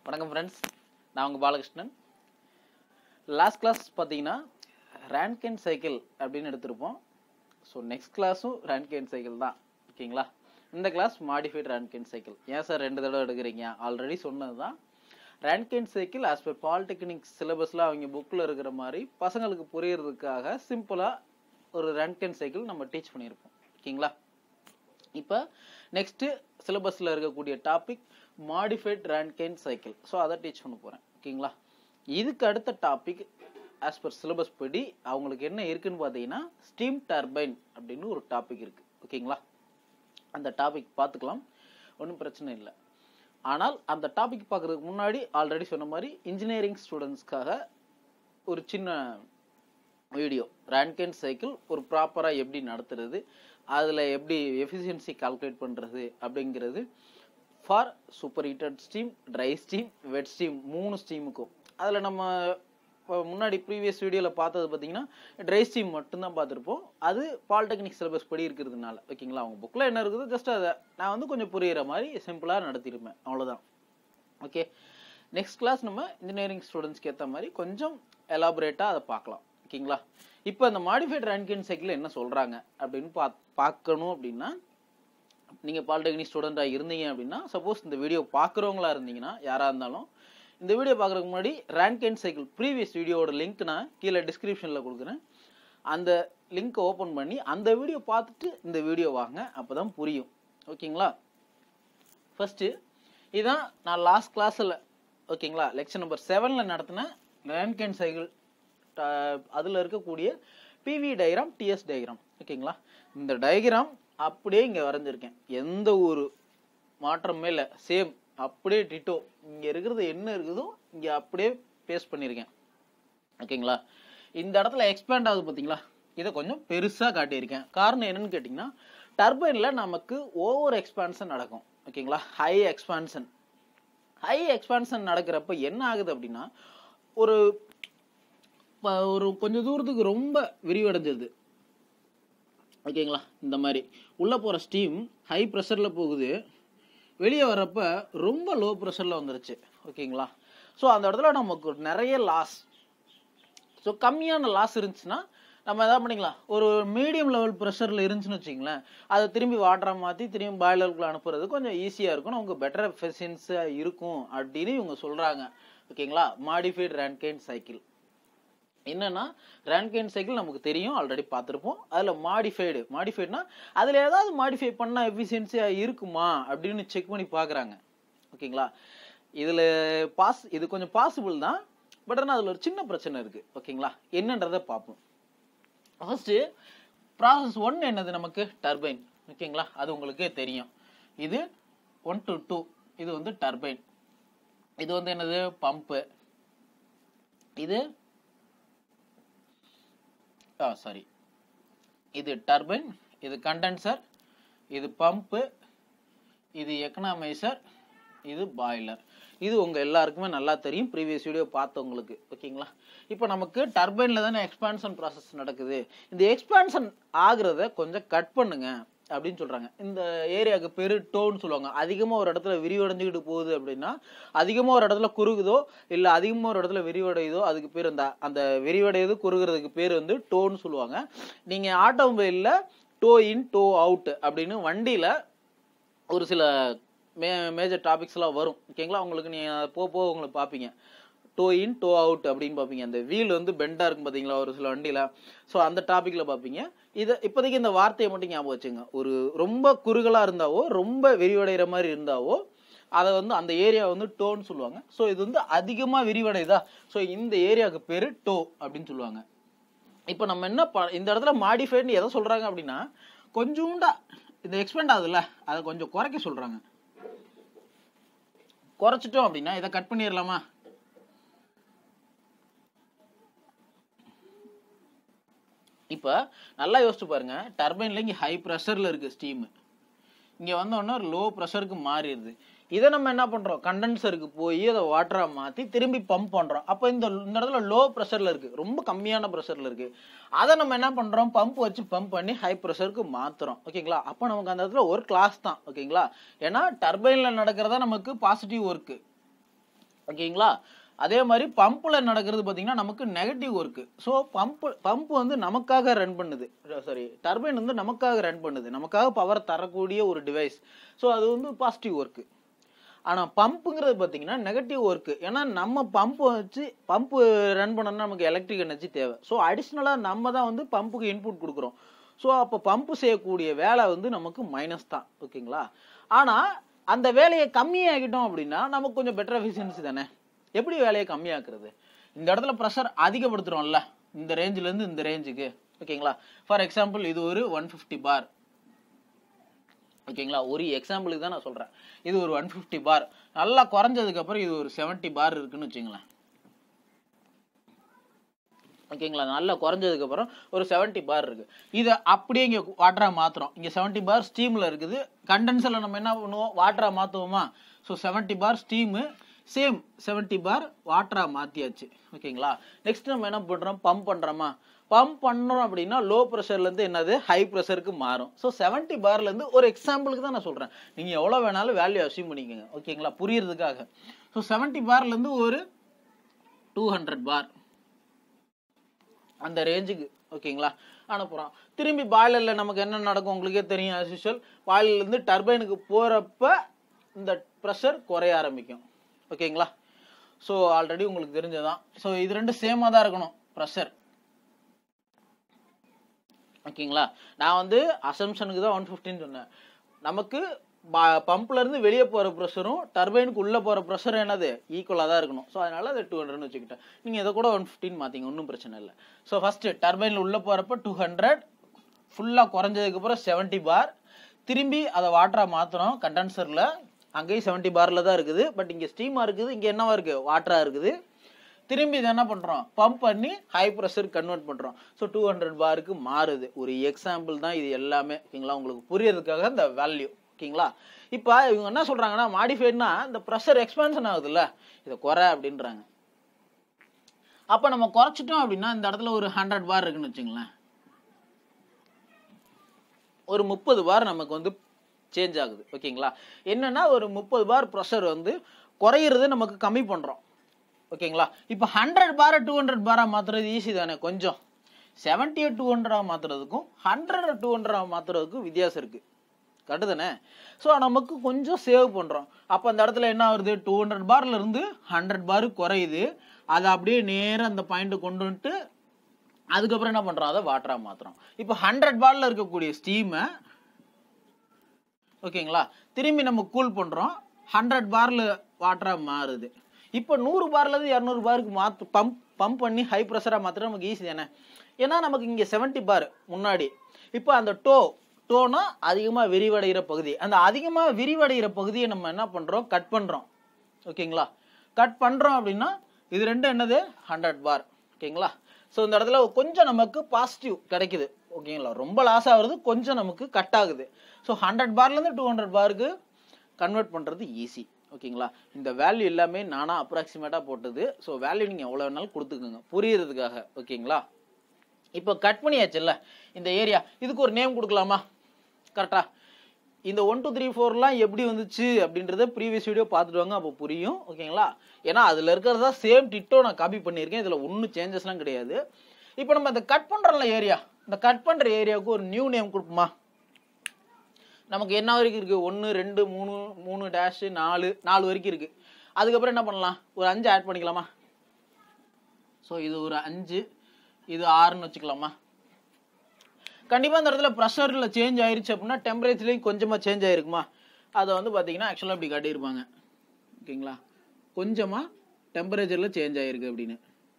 வணக்கம் ஃப்ரெண்ட்ஸ் நான் உங்கள் பாலகிருஷ்ணன் லாஸ்ட் கிளாஸ் பார்த்தீங்கன்னா ரேங்க் அண்ட் சைக்கிள் அப்படின்னு எடுத்திருப்போம் ஸோ நெக்ஸ்ட் கிளாஸும் ரேங்க் அண்ட் சைக்கிள் தான் ஓகேங்களா இந்த class modified Rankine cycle ஏன் சார் ரெண்டு தடவை எடுக்கிறீங்க ஆல்ரெடி சொன்னது தான் Rankine cycle as per polytechnic சிலபஸில் அவங்க புக்கில் இருக்கிற மாதிரி பசங்களுக்கு புரியறதுக்காக சிம்பிளாக ஒரு ரேங்க் அண்ட் சைக்கிள் நம்ம டீச் பண்ணியிருப்போம் ஓகேங்களா இப்போ நெக்ஸ்ட்டு சிலபஸில் இருக்கக்கூடிய topic modified Rankine cycle so அதை டீச் பண்ண போகிறேன் ஓகேங்களா இதுக்கு அடுத்த டாபிக் ஆஸ் பர் சிலபஸ் படி அவங்களுக்கு என்ன இருக்குன்னு பார்த்தீங்கன்னா ஸ்டீம் டர்பைன் அப்படின்னு ஒரு டாபிக் இருக்குது ஓகேங்களா அந்த டாபிக் பார்த்துக்கலாம் ஒன்றும் பிரச்சனை இல்லை ஆனால் அந்த டாபிக் பார்க்குறதுக்கு முன்னாடி ஆல்ரெடி சொன்ன மாதிரி இன்ஜினியரிங் ஸ்டூடெண்ட்ஸ்க்காக ஒரு சின்ன வீடியோ ரேங்க் அண்ட் சைக்கிள் ஒரு ப்ராப்பராக எப்படி நடத்துறது அதில் எப்படி எஃபிஷியன்சி கால்குலேட் பண்ணுறது அப்படிங்கிறது for super heated steam dry steam wet steam மூணு ஸ்டீமுக்கும் அதில் நம்ம இப்போ முன்னாடி ப்ரீவியஸ் வீடியோவில் பார்த்தது பார்த்தீங்கன்னா ட்ரை ஸ்டீம் மட்டும்தான் பார்த்துருப்போம் அது பாலிடெக்னிக் சிலபஸ் படி இருக்கிறதுனால ஓகேங்களா அவங்க புக்கில் என்ன இருக்குதோ ஜஸ்ட் அதை நான் வந்து கொஞ்சம் புரியிற மாதிரி சிம்பிளாக நடத்திருப்பேன் அவ்வளோதான் ஓகே நெக்ஸ்ட் கிளாஸ் நம்ம இன்ஜினியரிங் ஸ்டூடெண்ட்ஸ்க்கு ஏற்ற மாதிரி கொஞ்சம் எலாபரேட்டாக அதை பார்க்கலாம் ஓகேங்களா இப்போ இந்த மாடிஃபைட் ரேங்கின் சைக்கிள் என்ன சொல்கிறாங்க அப்படின்னு பா பார்க்கணும் அப்படின்னா நீங்கள் பாலிடெக்னிக் ஸ்டூடெண்ட்டாக இருந்தீங்க அப்படின்னா சப்போஸ் இந்த வீடியோ பார்க்குறவங்களா இருந்தீங்கன்னா யாராக இருந்தாலும் இந்த வீடியோ பார்க்குறதுக்கு முன்னாடி ரேங்க் அண்ட் சைக்கிள் ப்ரீவியஸ் வீடியோவோட லிங்க் நான் கீழே டிஸ்கிரிப்ஷனில் கொடுக்குறேன் அந்த லிங்க்கை ஓப்பன் பண்ணி அந்த வீடியோ பார்த்துட்டு இந்த வீடியோ வாங்க அப்போ தான் புரியும் ஓகேங்களா ஃபஸ்ட்டு இதுதான் நான் லாஸ்ட் கிளாஸில் ஓகேங்களா லெக்சர் நம்பர் செவனில் நடத்தின ரேங்க் அண்ட் சைக்கிள் அதில் இருக்கக்கூடிய பிவி டயக்ராம் டிஎஸ் டயக்ராம் ஓகேங்களா இந்த டயக்ராம் அப்படியே இங்கே வரைஞ்சிருக்கேன் எந்த ஒரு மாற்றமே இல்லை சேம் அப்படியே டிட்டோ இங்கே இருக்கிறது என்ன இருக்குதோ இங்கே அப்படியே பேஸ்ட் பண்ணியிருக்கேன் ஓகேங்களா இந்த இடத்துல எக்ஸ்பேண்ட் ஆகுது பார்த்தீங்களா இதை கொஞ்சம் பெருசாக காட்டியிருக்கேன் காரணம் என்னன்னு கேட்டிங்கன்னா டர்பைனில் நமக்கு ஓவர் எக்ஸ்பான்ஷன் நடக்கும் ஓகேங்களா ஹை எக்ஸ்பான்ஷன் ஹை எக்ஸ்பான்ஷன் நடக்கிறப்ப என்ன ஆகுது அப்படின்னா ஒரு ப- ஒரு கொஞ்சம் தூரத்துக்கு ரொம்ப விரிவடைஞ்சது ஓகேங்களா இந்த மாதிரி உள்ளே போகிற ஸ்டீம் ஹை ப்ரெஷரில் போகுது வெளியே வர்றப்ப ரொம்ப லோ ப்ரெஷரில் வந்துருச்சு ஓகேங்களா ஸோ அந்த இடத்துல நமக்கு நிறைய லாஸ் ஸோ கம்மியான லாஸ் இருந்துச்சுன்னா நம்ம எதாவது பண்ணிக்கலாம் ஒரு மீடியம் லெவல் ப்ரெஷரில் இருந்துச்சுன்னு வச்சிங்களேன் அதை திரும்பி வாட்டரை மாற்றி திரும்பி பாய்லருக்குள்ள அனுப்புறது கொஞ்சம் ஈஸியாக இருக்கும் நமக்கு பெட்டர் எஃபிஷியன்ஸாக இருக்கும் அப்படின்னு இவங்க சொல்கிறாங்க ஓகேங்களா மாடிஃபைட் ரேன்கைன் சைக்கிள் என்னன்னா ரேன்கைன் சைக்கிள் நமக்கு தெரியும் ஆல்ரெடி பார்த்துருப்போம் அதில் மாடிஃபைடு மாடிஃபைட்னா அதில் ஏதாவது மாடிஃபை பண்ணால் எஃபிஷியன்சியாக இருக்குமா அப்படின்னு செக் பண்ணி பார்க்குறாங்க ஓகேங்களா இதில் பாஸ் இது கொஞ்சம் பாசிபிள் தான் பட் ஆனால் அதில் ஒரு சின்ன பிரச்சனை இருக்குது ஓகேங்களா என்னன்றதை பார்ப்போம் ஃபர்ஸ்ட்டு ப்ராசஸ் ஒன் என்னது நமக்கு டர்பைன் ஓகேங்களா அது உங்களுக்கே தெரியும் இது ஒன் டு டூ இது வந்து டர்பைன் இது வந்து என்னது பம்பு இது ஆ சாரி இது டர்பைன் இது கண்டென்சர் இது பம்பு இது எக்கனாமைசர் இது பாய்லர் இது உங்க எல்லாருக்குமே நல்லா தெரியும் ப்ரீவியஸ் வீடியோ பார்த்தவங்களுக்கு ஓகேங்களா இப்போ நமக்கு டர்பைனில் தானே எக்ஸ்பான்ஷன் ப்ராசஸ் நடக்குது இந்த எக்ஸ்பான்ஷன் ஆகுறத கொஞ்சம் கட் பண்ணுங்க அப்படின்னு சொல்றாங்க இந்த ஏரியாவுக்கு பெரு டோன்னு சொல்லுவாங்க அதிகமாக ஒரு இடத்துல விரிவடைஞ்சுக்கிட்டு போகுது அப்படின்னா அதிகமாக ஒரு இடத்துல குறுகுதோ இல்லை அதிகமாக ஒரு இடத்துல விரிவடையுதோ அதுக்கு பேர் அந்த அந்த விரிவடையுது குறுகிறதுக்கு பேர் வந்து டோன்னு சொல்லுவாங்க நீங்கள் ஆட்டோமொபைலில் டோ இன் டோ அவுட் அப்படின்னு வண்டியில் ஒரு சில மே மேஜர் டாபிக்ஸ்லாம் வரும் ஓகேங்களா உங்களுக்கு நீங்கள் போக போக உங்களுக்கு பார்ப்பீங்க டோ இன் டோ அவுட் அப்படின்னு பார்ப்பீங்க அந்த வீல் வந்து பெண்டாக இருக்கும் பார்த்தீங்களா ஒரு சில வண்டியில் ஸோ அந்த டாப்பிக்கில் பார்ப்பீங்க இதை இப்போதைக்கு இந்த வார்த்தையை மட்டும் ஞாபகம் வச்சுங்க ஒரு ரொம்ப குறுகலாக இருந்தாவோ ரொம்ப விரிவடைகிற மாதிரி இருந்தாவோ அதை வந்து அந்த ஏரியா வந்து டோன்னு சொல்லுவாங்க ஸோ இது வந்து அதிகமாக விரிவடையுதா ஸோ இந்த ஏரியாவுக்கு பேர் டோ அப்படின்னு சொல்லுவாங்க இப்போ நம்ம என்ன ப இந்த இடத்துல மாடிஃபைட்னு எதை சொல்றாங்க அப்படின்னா கொஞ்சூண்டா இந்த எக்ஸ்பெண்ட் ஆகுதுல்ல அதை கொஞ்சம் குறைக்க சொல்றாங்க குறைச்சிட்டோம் அப்படின்னா இதை கட் பண்ணிடலாமா இப்போ நல்லா யோசிச்சு பாருங்க டர்பைன்ல இங்கே ஹை ப்ரெஷரில் இருக்கு ஸ்டீம் இங்கே வந்தோடனே ஒரு லோ ப்ரெஷருக்கு மாறிடுது இதை நம்ம என்ன பண்ணுறோம் கண்டென்சருக்கு போய் அதை வாட்டராக மாற்றி திரும்பி பம்ப் பண்ணுறோம் அப்போ இந்த இந்த இடத்துல லோ ப்ரெஷரில் இருக்குது ரொம்ப கம்மியான ப்ரெஷரில் இருக்குது அதை நம்ம என்ன பண்ணுறோம் பம்ப் வச்சு பம்ப் பண்ணி ஹை ப்ரெஷருக்கு மாற்றுறோம் ஓகேங்களா அப்போ நமக்கு அந்த இடத்துல ஒரு கிளாஸ் தான் ஓகேங்களா ஏன்னா டர்பைனில் நடக்கிறதா நமக்கு பாசிட்டிவ் ஒர்க்கு ஓகேங்களா அதே மாதிரி பம்பில் நடக்கிறது பார்த்தீங்கன்னா நமக்கு negative work so pump pump வந்து நமக்காக ரன் பண்ணுது சாரி டர்பைன் வந்து நமக்காக ரன் பண்ணுது நமக்காக பவர் தரக்கூடிய ஒரு டிவைஸ் ஸோ அது வந்து பாசிட்டிவ் ஒர்க்கு ஆனால் பம்புங்கிறது பார்த்தீங்கன்னா நெகட்டிவ் ஒர்க்கு ஏன்னா நம்ம பம்ப் வச்சு பம்ப் ரன் பண்ணணும்னா நமக்கு எலக்ட்ரிக் எனர்ஜி தேவை ஸோ அடிஷ்னலாக நம்ம தான் வந்து பம்புக்கு இன்புட் கொடுக்குறோம் ஸோ அப்போ பம்பு செய்யக்கூடிய வேலை வந்து நமக்கு மைனஸ் தான் ஓகேங்களா ஆனால் அந்த வேலையை கம்மியாக்கிட்டோம் அப்படின்னா நமக்கு கொஞ்சம் பெட்டர் எஃபிஷியன்சி தானே எப்படி வேலையை கம்மியாக்குறது இந்த இடத்துல ப்ரெஷர் அதிகப்படுத்துறோம்ல இந்த ரேஞ்சிலேருந்து இந்த ரேஞ்சுக்கு ஓகேங்களா ஃபார் எக்ஸாம்பிள் இது ஒரு ஒன் ஃபிஃப்டி பார் ஓகேங்களா ஒரு எக்ஸாம்பிளுக்கு தான் நான் சொல்கிறேன் இது ஒரு ஒன் ஃபிஃப்டி பார் நல்லா குறைஞ்சதுக்கு அப்புறம் இது ஒரு செவன்ட்டி பார் இருக்குன்னு வச்சுங்களேன் ஓகேங்களா நல்லா குறைஞ்சதுக்கு அப்புறம் ஒரு செவன்ட்டி பார் இருக்கு இதை அப்படியே இங்கே வாட்டரா மாத்துறோம் இங்கே செவன்ட்டி பார் ஸ்டீமில் இருக்குது கண்டென்சரில் நம்ம என்ன பண்ணுவோம் வாட்டரா மாற்றுவோமா so seventy bar steam same seventy bar வாட்டரா மாற்றியாச்சு ஓகேங்களா நெக்ஸ்ட் நம்ம என்ன பண்ணுறோம் பம்ப் பண்ணுறோமா பம்ப் பண்ணுறோம் அப்படின்னா லோ ப்ரெஷர்லேருந்து என்னது ஹை ப்ரெஷருக்கு மாறும் ஸோ செவன்ட்டி பார்லேருந்து ஒரு எக்ஸாம்பிளுக்கு தான் நான் சொல்கிறேன் நீங்கள் எவ்வளோ வேணாலும் வேல்யூ அசீவ் பண்ணிக்கோங்க ஓகேங்களா புரியறதுக்காக ஸோ செவன்ட்டி பார்லேருந்து ஒரு டூ ஹண்ட்ரட் பார் அந்த ரேஞ்சுக்கு ஓகேங்களா அனுப்புகிறோம் திரும்பி பாய்லரில் நமக்கு என்ன நடக்கும் உங்களுக்கே தெரியும் ஆஸ் யூஷுவல் பாய்லர்லேருந்து டர்பைனுக்கு போகிறப்ப இந்த ப்ரெஷர் குறைய ஆரம்பிக்கும் ஓகேங்களா ஸோ ஆல்ரெடி உங்களுக்கு தெரிஞ்சதான் ஸோ இது ரெண்டும் சேமாக தான் இருக்கணும் ப்ரெஷர் ஓகேங்களா நான் வந்து அசம்ஷனுக்கு தான் ஒன் ஃபிஃப்டின்னு சொன்னேன் நமக்கு பம்ப்ல இருந்து வெளியே போகிற ப்ரெஷரும் டர்பைனுக்கு உள்ளே போகிற ப்ரெஷர் என்னது ஈக்குவலாக தான் இருக்கணும் ஸோ அதனால அதை டூ ஹண்ட்ரட்னு வச்சுக்கிட்டேன் நீங்கள் இதை கூட ஒன் ஃபிஃப்டின் மாற்றிங்க ஒன்றும் பிரச்சனை இல்லை ஸோ ஃபஸ்ட்டு டர்பைனில் உள்ளே போகிறப்ப டூ ஹண்ட்ரட் ஃபுல்லாக குறைஞ்சதுக்கப்புறம் செவன்ட்டி பார் திரும்பி அதை வாட்டராக மாற்றுறோம் கண்டென்சரில் அங்கேயும் செவன்ட்டி பாரில் தான் இருக்குது பட் இங்கே ஸ்டீமாக இருக்குது இங்கே என்னவா இருக்குது வாட்டராக இருக்குது திரும்பி இதை என்ன பண்ணுறோம் பம்ப் பண்ணி ஹை ப்ரெஷர் கன்வெர்ட் பண்ணுறோம் ஸோ டூ ஹண்ட்ரட் பாருக்கு மாறுது ஒரு எக்ஸாம்பிள் தான் இது எல்லாமே ஓகேங்களா உங்களுக்கு புரியறதுக்காக இந்த வேல்யூ ஓகேங்களா இப்போ இவங்க என்ன சொல்கிறாங்கன்னா மாடிஃபைட்னா இந்த ப்ரெஷர் எக்ஸ்பான்ஷன் ஆகுதுல்ல இதை குறை அப்படின்றாங்க அப்போ நம்ம குறைச்சிட்டோம் அப்படின்னா இந்த இடத்துல ஒரு ஹண்ட்ரட் பார் இருக்குன்னு வச்சுங்களேன் ஒரு முப்பது பார் நமக்கு வந்து சேஞ்ச் ஆகுது ஓகேங்களா என்னன்னா ஒரு முப்பது பார் ப்ரெஷர் வந்து குறையிறது நமக்கு கம்மி பண்ணுறோம் ஓகேங்களா இப்போ ஹண்ட்ரட் பாரை டூ ஹண்ட்ரட் பாரா மாற்றுறது ஈஸி தானே கொஞ்சம் செவன்ட்டியை டூ ஹண்ட்ரடாக மாற்றுறதுக்கும் ஹண்ட்ரட் டூ ஹண்ட்ரடாக மாற்றுறதுக்கும் வித்தியாசம் இருக்குது கரெக்டு தானே ஸோ நமக்கு கொஞ்சம் சேவ் பண்ணுறோம் அப்போ அந்த இடத்துல என்ன ஆகுது டூ ஹண்ட்ரட் பார்ல இருந்து ஹண்ட்ரட் பார் குறையுது அதை அப்படியே நேராக அந்த பாயிண்ட்டை கொண்டு வந்துட்டு அதுக்கப்புறம் என்ன பண்ணுறோம் அதை வாட்டராக மாற்றுறோம் இப்போ ஹண்ட்ரட் பார்ல இருக்கக்கூடிய ஸ்டீமை ஓகேங்களா திரும்பி நம்ம கூல் பண்ணுறோம் ஹண்ட்ரட் பார்ல வாட்டராக மாறுது இப்போ நூறு பார்லேருந்து இரநூறு பாருக்கு மாற்று பம்ப் பம்ப் பண்ணி ஹை ப்ரெஷராக மாற்றுறது நமக்கு ஈஸி தானே ஏன்னா நமக்கு இங்கே செவன்ட்டி பார் முன்னாடி இப்போ அந்த டோ டோனா அதிகமாக விரிவடைகிற பகுதி அந்த அதிகமாக விரிவடைகிற பகுதியை நம்ம என்ன பண்ணுறோம் கட் பண்ணுறோம் ஓகேங்களா கட் பண்ணுறோம் அப்படின்னா இது ரெண்டும் என்னது ஹண்ட்ரட் பார் ஓகேங்களா ஸோ இந்த இடத்துல கொஞ்சம் நமக்கு பாசிட்டிவ் கிடைக்குது ஓகேங்களா ரொம்ப லாஸ் ஆகுறது கொஞ்சம் நமக்கு கட் ஆகுது ஸோ ஹண்ட்ரட் பார்லேருந்து டூ ஹண்ட்ரட் பாருக்கு கன்வெர்ட் பண்ணுறது ஈஸி ஓகேங்களா இந்த வேல்யூ எல்லாமே நானாக அப்ராக்சிமேட்டாக போட்டது ஸோ வேல்யூ நீங்கள் எவ்வளோ வேணாலும் கொடுத்துக்கோங்க புரியறதுக்காக ஓகேங்களா இப்போ கட் பண்ணியாச்சுல்ல இந்த ஏரியா இதுக்கு ஒரு நேம் கொடுக்கலாமா கரெக்டா இந்த ஒன் டூ த்ரீ ஃபோர்லாம் எப்படி வந்துச்சு அப்படின்றத ப்ரீவியஸ் வீடியோ பார்த்துட்டு வாங்க அப்போ புரியும் ஓகேங்களா ஏன்னா அதில் இருக்கிறதா சேம் டிட்டோ நான் காப்பி பண்ணியிருக்கேன் இதில் ஒன்றும் சேஞ்சஸ்லாம் கிடையாது இப்போ நம்ம இந்த கட் பண்ணுறோம்ல ஏரியா இந்த கட் பண்ணுற ஏரியாவுக்கு ஒரு நியூ நேம் கொடுப்போமா நமக்கு என்ன வரைக்கும் இருக்குது ஒன்று ரெண்டு மூணு மூணு டேஷு நாலு நாலு வரைக்கும் இருக்குது அதுக்கப்புறம் என்ன பண்ணலாம் ஒரு அஞ்சு ஆட் பண்ணிக்கலாமா ஸோ இது ஒரு அஞ்சு இது ஆறுன்னு வச்சுக்கலாமா கண்டிப்பாக இந்த இடத்துல ப்ரெஷரில் சேஞ்ச் ஆயிருச்சு அப்படின்னா டெம்பரேச்சர்லேயும் கொஞ்சமாக சேஞ்ச் ஆயிருக்குமா அதை வந்து பார்த்தீங்கன்னா ஆக்சுவலாக இப்படி காட்டியிருப்பாங்க ஓகேங்களா கொஞ்சமாக டெம்பரேச்சரில் சேஞ்ச் ஆயிருக்கு அப்படின்னு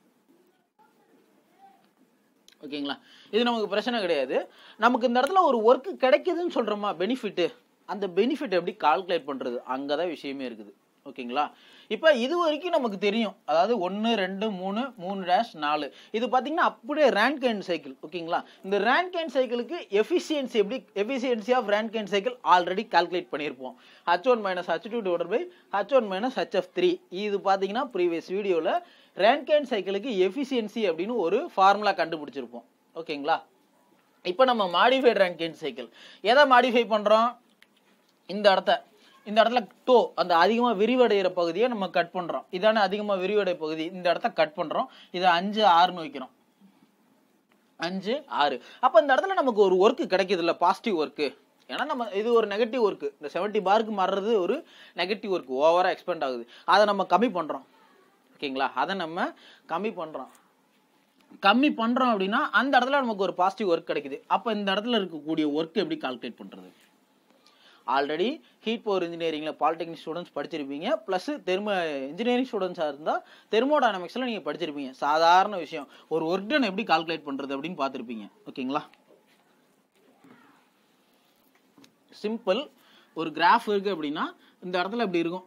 ஓகேங்களா இது நமக்கு பிரச்சனை கிடையாது நமக்கு இந்த இடத்துல ஒரு ஒர்க் கிடைக்குதுன்னு சொல்கிறோமா பெனிஃபிட்டு அந்த பெனிஃபிட் எப்படி கால்குலேட் பண்ணுறது அங்கே தான் விஷயமே இருக்குது ஓகேங்களா இப்போ இது வரைக்கும் நமக்கு தெரியும் அதாவது ஒன்று ரெண்டு மூணு மூணு டேஷ் நாலு இது பார்த்தீங்கன்னா அப்படியே ரேங்க் அண்ட் சைக்கிள் ஓகேங்களா இந்த ரேங்க் அண்ட் சைக்கிளுக்கு எஃபிஷியன்சி எப்படி efficiency of Rankine cycle already calculate பண்ணியிருப்போம் H one minus H two divide by H one minus H F three இது பார்த்தீங்கன்னா ப்ரீவியஸ் வீடியோவில் ரேங்க் அண்ட் சைக்கிளுக்கு எஃபிஷியன்சி அப்படின்னு ஒரு ஃபார்முலா கண்டுபிடிச்சிருப்போம் ஓகேங்களா இப்போ நம்ம மாடிஃபைட் ரேங்க் அண்ட் சைக்கிள் எதை மாடிஃபை பண்ணுறோம் இந்த இடத்த இந்த இடத்துல டோ அந்த அதிகமா விரிவடைகிற பகுதியை நம்ம கட் பண்றோம் இதானே அதிகமா விரிவடை பகுதி இந்த இடத்த கட் பண்றோம் இதை அஞ்சு ஆறுன்னு வைக்கிறோம் அஞ்சு ஆறு அப்ப இந்த இடத்துல நமக்கு ஒரு ஒர்க் கிடைக்குது இல்ல பாசிட்டிவ் ஒர்க் ஏன்னா நம்ம இது ஒரு நெகட்டிவ் ஒர்க் இந்த செவன்டி பாருக்கு மாறுறது ஒரு நெகட்டிவ் ஒர்க் ஓவரா எக்ஸ்பெண்ட் ஆகுது அதை நம்ம கம்மி பண்றோம் ஓகேங்களா அதை நம்ம கம்மி பண்றோம் கம்மி பண்றோம் அப்படின்னா அந்த இடத்துல நமக்கு ஒரு பாசிட்டிவ் ஒர்க் கிடைக்குது அப்ப இந்த இடத்துல இருக்கக்கூடிய ஒர்க் எப்படி கால்குலேட் பண்றது ஆல்ரெடி ஹீட் பவர் இன்ஜினியரிங்ல பாலிடெக்னிக் ஸ்டூடெண்ட்ஸ் படிச்சிருப்பீங்க ப்ளஸ் தெர்மோ இன்ஜினியரிங் ஸ்டூடெண்ட்ஸாக இருந்தால் தெர்மோடைனமிக்ஸில் நீங்கள் படிச்சிருப்பீங்க சாதாரண விஷயம் ஒரு ஒர்க் டன் எப்படி கால்குலேட் பண்ணுறது அப்படின்னு பார்த்துருப்பீங்க ஓகேங்களா சிம்பிள் ஒரு கிராஃப் இருக்கு அப்படின்னா இந்த இடத்துல இப்படி இருக்கும்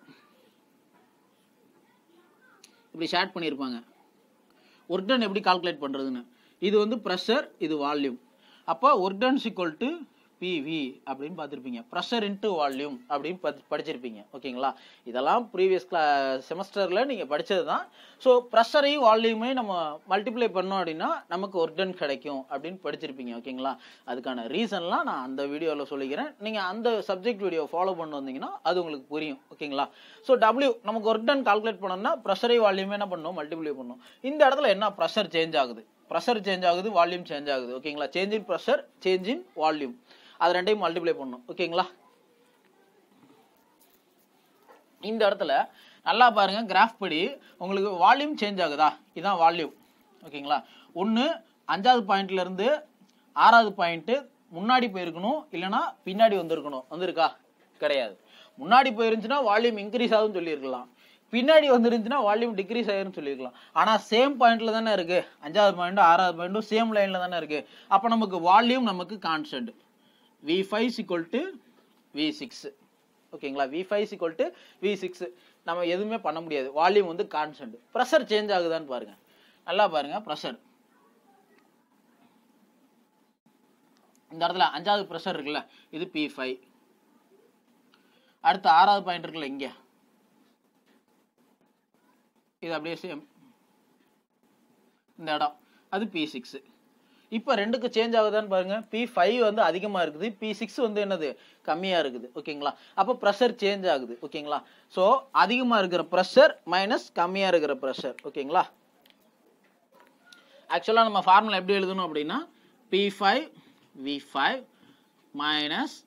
இப்படி ஷேட் பண்ணியிருப்பாங்க ஒர்க் டன் எப்படி கால்குலேட் பண்ணுறதுன்னு இது வந்து ப்ரெஷர் இது வால்யூம் அப்போ work done equal to PV அப்படின்னு பார்த்துருப்பீங்க ப்ரெஷர் இன்ட்டு வால்யூம் அப்படின்னு படி படிச்சிருப்பீங்க ஓகேங்களா இதெல்லாம் ப்ரீவியஸ் கிளா செமஸ்டரில் நீங்கள் படித்தது தான் ஸோ ப்ரெஷரையும் வால்யூமையும் நம்ம மல்டிப்ளை பண்ணோம் அப்படின்னா நமக்கு ஒர்க் டன் கிடைக்கும் அப்படின்னு படிச்சிருப்பீங்க ஓகேங்களா அதுக்கான ரீசன்லாம் நான் அந்த வீடியோவில் சொல்லிக்கிறேன் நீங்கள் அந்த சப்ஜெக்ட் வீடியோ ஃபாலோ பண்ணி வந்தீங்கன்னா அது உங்களுக்கு புரியும் ஓகேங்களா ஸோ டபிள்யூ நமக்கு ஒர்க் டன் கால்குலேட் பண்ணோம்னா ப்ரெஷரை வால்யூமே என்ன பண்ணணும் மல்டிப்ளை பண்ணணும் இந்த இடத்துல என்ன ப்ரெஷர் சேஞ்ச் ஆகுது ப்ரெஷர் சேஞ்ச் ஆகுது வால்யூம் சேஞ்ச் ஆகுது ஓகேங்களா change in pressure change in volume அது ரெண்டையும் மல்டிப்ளை பண்ணணும் ஓகேங்களா இந்த இடத்துல நல்லா பாருங்க கிராஃப் படி உங்களுக்கு வால்யூம் சேஞ்ச் ஆகுதா இதான் வால்யூம் ஓகேங்களா ஒன்று அஞ்சாவது பாயிண்ட்ல இருந்து ஆறாவது பாயிண்ட் முன்னாடி போயிருக்கணும் இல்லைன்னா பின்னாடி வந்திருக்கணும் வந்திருக்கா கிடையாது முன்னாடி போயிருந்துச்சுன்னா வால்யூம் இன்க்ரீஸ் ஆகும்னு சொல்லியிருக்கலாம் பின்னாடி வந்துருந்துச்சுன்னா வால்யூம் டிக்ரீஸ் ஆயிரும்னு சொல்லியிருக்கலாம் ஆனால் சேம் பாயிண்ட்ல தானே இருக்கு அஞ்சாவது பாயிண்ட் ஆறாவது பாயிண்ட்டும் சேம் லைன்ல தானே இருக்கு அப்போ நமக்கு வால்யூம் நமக்கு constant V five equal to V six ஓகேங்களா V five equal to V six நம்ம எதுவுமே பண்ண முடியாது வால்யூம் வந்து கான்ஸ்டன்ட் ப்ரெஷர் சேஞ்ச் ஆகுதான்னு பாருங்க நல்லா பாருங்க ப்ரெஷர் இந்த இடத்துல அஞ்சாவது ப்ரெஷர் இருக்குல்ல இது பி ஃபைவ் அடுத்து ஆறாவது பாயிண்ட் இருக்குல்ல இங்க இது அப்படியே சேம் இந்த இடம் அது பி சிக்ஸ் இப்போ ரெண்டுக்கு சேஞ்ச் ஆகுதான்னு பாருங்க பி ஃபைவ் வந்து அதிகமாக இருக்குது பி சிக்ஸ் வந்து என்னது கம்மியாக இருக்குது ஓகேங்களா அப்போ ப்ரெஷர் சேஞ்ச் ஆகுது ஓகேங்களா ஸோ அதிகமாக இருக்கிற ப்ரெஷர் மைனஸ் கம்மியாக இருக்கிற ப்ரெஷர் ஓகேங்களா ஆக்சுவலாக நம்ம ஃபார்முலா எப்படி எழுதணும் அப்படின்னா P five V five minus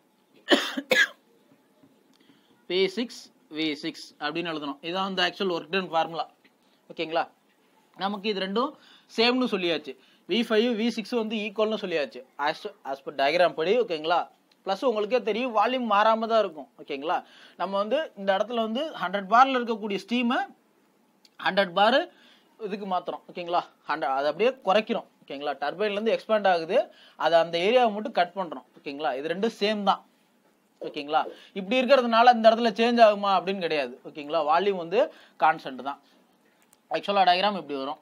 P six V six அப்படின்னு எழுதணும் இதான் வந்து ஆக்சுவல் ஒர்க் டன் ஃபார்முலா ஓகேங்களா நமக்கு இது ரெண்டும் சேம்னு சொல்லியாச்சு வி ஃபைவ் வி சிக்ஸ் வந்து ஈக்குவல்னு சொல்லியாச்சு ஆஸ் ஆஸ் பர் டயக்ராம் படி ஓகேங்களா ப்ளஸ் உங்களுக்கே தெரியும் வால்யூம் மாறாம தான் இருக்கும் ஓகேங்களா நம்ம வந்து இந்த இடத்துல வந்து ஹண்ட்ரட் பார்ல இருக்கக்கூடிய ஸ்டீமை ஹண்ட்ரட் பார் இதுக்கு மாத்துறோம் ஓகேங்களா ஹண்ட்ரட் அதை அப்படியே குறைக்கிறோம் ஓகேங்களா டர்பைன்லேருந்து எக்ஸ்பேண்ட் ஆகுது அதை அந்த ஏரியாவை மட்டும் கட் பண்ணுறோம் ஓகேங்களா இது ரெண்டும் சேம் தான் ஓகேங்களா இப்படி இருக்கிறதுனால இந்த இடத்துல சேஞ்ச் ஆகுமா அப்படின்னு கிடையாது ஓகேங்களா வால்யூம் வந்து கான்ஸ்டன்ட் தான் ஆக்சுவலாக டயக்ராம் இப்படி வரும்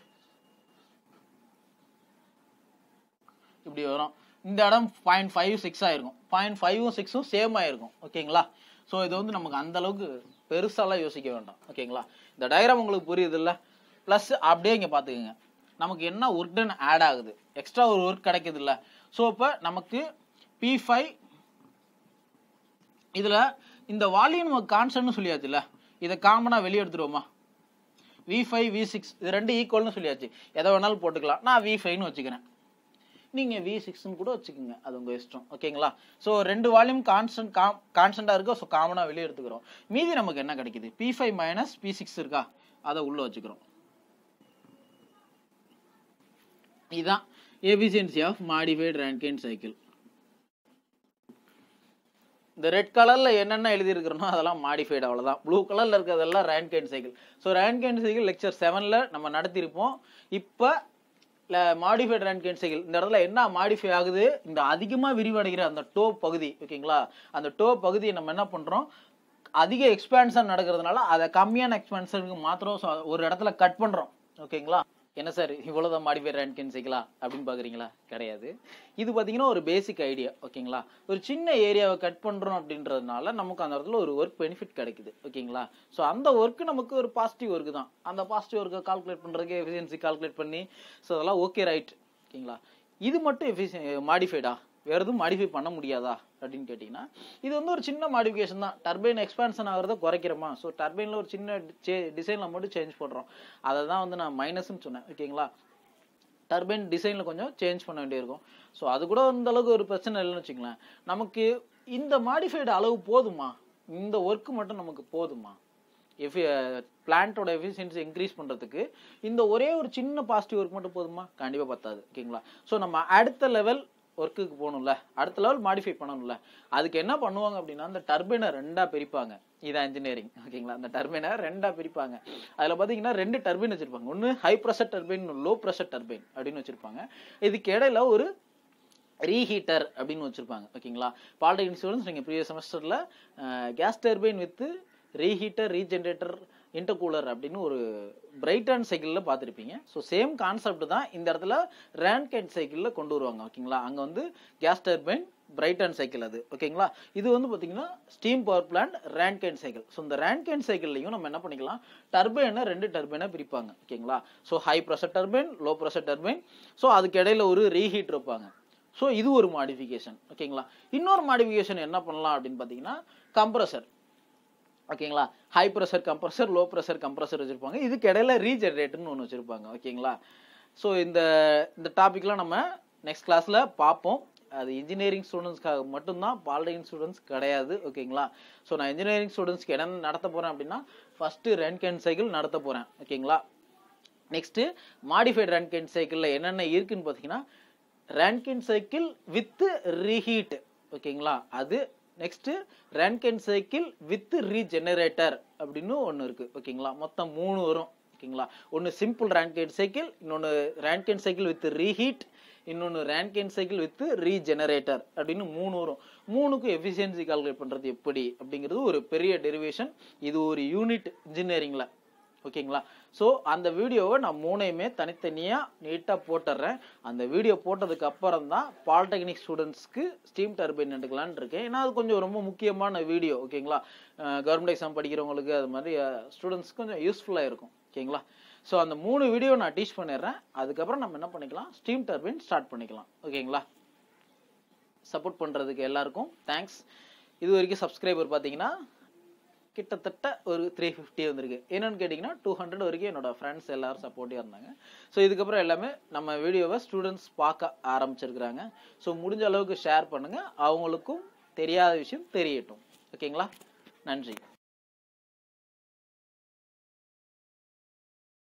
இப்படி வரும் இந்த இடம் பாயிண்ட் ஃபைவ் சிக்ஸ் ஆயிருக்கும் பாயிண்ட் ஃபைவும் சிக்ஸும் சேம் ஆயிருக்கும் ஓகேங்களா ஸோ இது வந்து நமக்கு அந்த அளவுக்கு பெருசாலாம் யோசிக்க வேண்டாம் ஓகேங்களா இந்த டயக்ராம் உங்களுக்கு புரியுது இல்லை ப்ளஸ் அப்படியே இங்கே பார்த்துக்கோங்க நமக்கு என்ன ஒர்க் டன் ஆட் ஆகுது எக்ஸ்ட்ரா ஒரு ஒர்க் கிடைக்குது இல்லை ஸோ இப்போ நமக்கு பி ஃபைவ் இதில் இந்த வால்யூம் நமக்கு கான்ஸ்டன்ட்னு சொல்லியாச்சுல்ல இதை காமனாக வெளியே எடுத்துருவோமா வி ஃபைவ் வி சிக்ஸ் இது ரெண்டு ஈக்குவல்னு சொல்லியாச்சு எதை வேணாலும் போட்டுக்கலாம் நான் வி ஃபைவ்னு வச்சுக்கிறேன் நீங்கள் வி சிக்ஸ்னு கூட வச்சுக்கோங்க அது உங்கள் இஷ்டம் ஓகேங்களா ஸோ ரெண்டு வால்யூம் கான்ஸ்டன்ட் காம் கான்ஸ்டண்ட்டாக இருக்கோ ஸோ காமனாக வெளியே எடுத்துக்கிறோம் மீதி நமக்கு என்ன கிடைக்குது P five minus P six இருக்கா அதை உள்ளே வச்சுக்கிறோம் இதுதான் efficiency of modified Rankine cycle இந்த ரெட் கலர்ல என்னென்ன எழுதியிருக்கிறனோ அதெல்லாம் மாடிஃபைடு அவ்வளவுதான் ப்ளூ கலர்ல இருக்கிறதெல்லாம் Rankine cycle so Rankine cycle lecture செவன்ல நம்ம நடத்தியிருப்போம் இப்போ மாடிஃபைடு ரேன்கைன் சைக்கிள் இந்த இடத்துல என்ன மாடிஃபை ஆகுது இந்த அதிகமாக விரிவடைகிற அந்த டோ பகுதி ஓகேங்களா அந்த டோ பகுதியை நம்ம என்ன பண்றோம் அதிக எக்ஸ்பேன்ஷன் நடக்கிறதுனால அதை கம்மியான எக்ஸ்பேன்ஷனுக்கு மாத்திரம் so ஒரு இடத்துல கட் பண்றோம் ஓகேங்களா என்ன சார் இவ்வளோதான் மாடிஃபை ரேன்கின் சைக்கிளா அப்படின்னு பார்க்குறீங்களா கிடையாது இது பார்த்தீங்கன்னா ஒரு பேசிக் ஐடியா ஓகேங்களா ஒரு சின்ன ஏரியாவை கட் பண்ணுறோம் அப்படின்றதுனால நமக்கு அந்த இடத்துல ஒரு ஒர்க் பெனிஃபிட் கிடைக்குது ஓகேங்களா ஸோ அந்த ஒர்க்கு நமக்கு ஒரு பாசிட்டிவ் ஒர்க்கு தான் அந்த பாசிட்டிவ் ஒர்க்கை கால்குலேட் பண்ணுறதுக்கு எஃபிஷியன்சி கால்குலேட் பண்ணி ஸோ அதெல்லாம் ஓகே ரைட் ஓகேங்களா இது மட்டும் எஃபிஷியன் மாடிஃபைடா வேறு எதுவும் மாடிஃபை பண்ண முடியாதா அப்படின்னு கேட்டிங்கன்னா இது வந்து ஒரு சின்ன மாடிஃபிகேஷன் தான் டர்பைன் எக்ஸ்பான்ஷன் ஆகிறத குறைக்கிறோமா ஸோ டர்பைனில் ஒரு சின்ன டிசைனில் மட்டும் சேஞ்ச் பண்ணுறோம் அதை தான் வந்து நான் மைனஸ்ன்னு சொன்னேன் ஓகேங்களா டர்பைன் டிசைனில் கொஞ்சம் சேஞ்ச் பண்ண வேண்டியிருக்கும் ஸோ அது கூட இந்த அளவுக்கு ஒரு பிரச்சனை இல்லைன்னு வச்சுங்களேன் நமக்கு இந்த மாடிஃபைடு அளவு போதுமா இந்த ஒர்க்கு மட்டும் நமக்கு போதுமா எஃபி பிளான்ட்டோட எஃபிஷியன்சி இன்க்ரீஸ் பண்ணுறதுக்கு இந்த ஒரே ஒரு சின்ன பாசிட்டிவ் ஒர்க் மட்டும் போதுமா கண்டிப்பாக பத்தாது ஓகேங்களா ஸோ நம்ம அடுத்த லெவல் ஒர்க்குக்கு போகணும்ல அடுத்த லெவல் மாடிஃபை பண்ணணும்ல அதுக்கு என்ன பண்ணுவாங்க அப்படின்னா அந்த டர்பைனை ரெண்டாக பிரிப்பாங்க இதான் இன்ஜினியரிங் ஓகேங்களா அந்த டர்பைனை ரெண்டாக பிரிப்பாங்க அதில் பார்த்தீங்கன்னா ரெண்டு டர்பைன் வச்சிருப்பாங்க ஒன்று high pressure turbine low pressure turbine அப்படின்னு வச்சிருப்பாங்க இதுக்கு இடையில ஒரு ரீஹீட்டர் அப்படின்னு வச்சிருப்பாங்க ஓகேங்களா பாலிடெக்னிக் ஸ்டூடெண்ட்ஸ் நீங்கள் ப்ரீவியஸ் செமஸ்டரில் gas turbine with reheater regenerator intercooler அப்படின்னு ஒரு பிரைட் அண்ட் சைக்கிளில் பார்த்துருப்பீங்க ஸோ சேம் கான்செப்ட் தான் இந்த இடத்துல ரேங்க் அண்ட் சைக்கிளில் கொண்டு வருவாங்க ஓகேங்களா அங்கே வந்து gas turbine Brayton cycle அது ஓகேங்களா இது வந்து பார்த்தீங்கன்னா steam power plant Rankine cycle so இந்த ரேங்க் அண்ட் சைக்கிள்லையும் நம்ம என்ன பண்ணிக்கலாம் டர்பைனை ரெண்டு டர்பைனை பிரிப்பாங்க ஓகேங்களா so high pressure turbine low pressure turbine so அதுக்கு இடையில ஒரு ரீஹீட் இருப்பாங்க ஸோ இது ஒரு மாடிஃபிகேஷன் ஓகேங்களா இன்னொரு மாடிஃபிகேஷன் என்ன பண்ணலாம் அப்படின்னு பார்த்தீங்கன்னா கம்ப்ரஸர் ஓகேங்களா high pressure compressor low pressure compressor வச்சுருப்பாங்க இதுக்கு இடையில ரீஜெனரேட்டர்னு ஒன்று வச்சுருப்பாங்க ஓகேங்களா ஸோ இந்த இந்த டாபிக்லாம் நம்ம நெக்ஸ்ட் கிளாஸில் பார்ப்போம் அது இன்ஜினியரிங் ஸ்டூடெண்ட்ஸ்க்காக மட்டும்தான் பாலிடெக்னிக் ஸ்டூடெண்ட்ஸ் கிடையாது ஓகேங்களா ஸோ நான் இன்ஜினியரிங் ஸ்டூடெண்ட்ஸ்க்கு என்ன நடத்த போகிறேன் அப்படின்னா ஃபஸ்ட்டு ரேங்க் அண்ட் சைக்கிள் நடத்த போகிறேன் ஓகேங்களா நெக்ஸ்ட்டு மாடிஃபைட் ரேங்க் அண்ட் சைக்கிளில் என்னென்ன இருக்குன்னு பார்த்தீங்கன்னா ரேன்கின் சைக்கிள் வித் ரீஹீட் ஓகேங்களா அது next Rankine cycle with regenerator அப்படின்னு ஒன்று இருக்கு ஓகேங்களா மொத்தம் மூணு வரும் ஓகேங்களா ஒன்று சிம்பிள் ரேன்கின் சைக்கிள் இன்னொன்று ரேன்கின் சைக்கிள் வித் ரீஹீட் இன்னொன்று ரேன்கின் சைக்கிள் வித் ரீஜெனரேட்டர் அப்படின்னு மூணு வரும் மூணுக்கும் எஃபிஷியன்சி கால்குலேட் பண்ணுறது எப்படி அப்படிங்கிறது ஒரு பெரிய டெரிவேஷன் இது ஒரு யூனிட் இன்ஜினியரிங்கில் ஓகேங்களா ஸோ அந்த வீடியோவை நான் மூணையுமே தனித்தனியாக நீட்டாக போட்டுடுறேன் அந்த வீடியோ போட்டதுக்கு அப்புறம் தான் பாலிடெக்னிக் ஸ்டூடெண்ட்ஸ்க்கு ஸ்டீம் டர்பைன் எடுக்கலான்னு இருக்கேன் ஏன்னா அது கொஞ்சம் ரொம்ப முக்கியமான வீடியோ ஓகேங்களா கவர்மெண்ட் எக்ஸாம் படிக்கிறவங்களுக்கு அது மாதிரி ஸ்டூடெண்ட்ஸ்க்கு கொஞ்சம் யூஸ்ஃபுல்லாக இருக்கும் ஓகேங்களா ஸோ அந்த மூணு வீடியோ நான் டீச் பண்ணிடுறேன் அதுக்கப்புறம் நம்ம என்ன பண்ணிக்கலாம் ஸ்டீம் டர்பைன் ஸ்டார்ட் பண்ணிக்கலாம் ஓகேங்களா சப்போர்ட் பண்ணுறதுக்கு எல்லாருக்கும் தேங்க்ஸ் இது வரைக்கும் சப்ஸ்கிரைபர் பார்த்தீங்கன்னா கிட்டத்தட்ட ஒரு த்ரீ ஃபிஃப்டி வந்திருக்கு என்னன்னு கேட்டிங்கன்னா டூ ஹண்ட்ரட் வரைக்கும் என்னோட ஃப்ரெண்ட்ஸ் எல்லாரும் சப்போர்ட்டிவாக இருந்தாங்க ஸோ இதுக்கப்புறம் எல்லாமே நம்ம வீடியோவை ஸ்டூடெண்ட்ஸ் பார்க்க ஆரம்பிச்சிருக்கிறாங்க ஸோ முடிஞ்ச அளவுக்கு ஷேர் பண்ணுங்கள் அவங்களுக்கும் தெரியாத விஷயம் தெரியட்டும் ஓகேங்களா நன்றி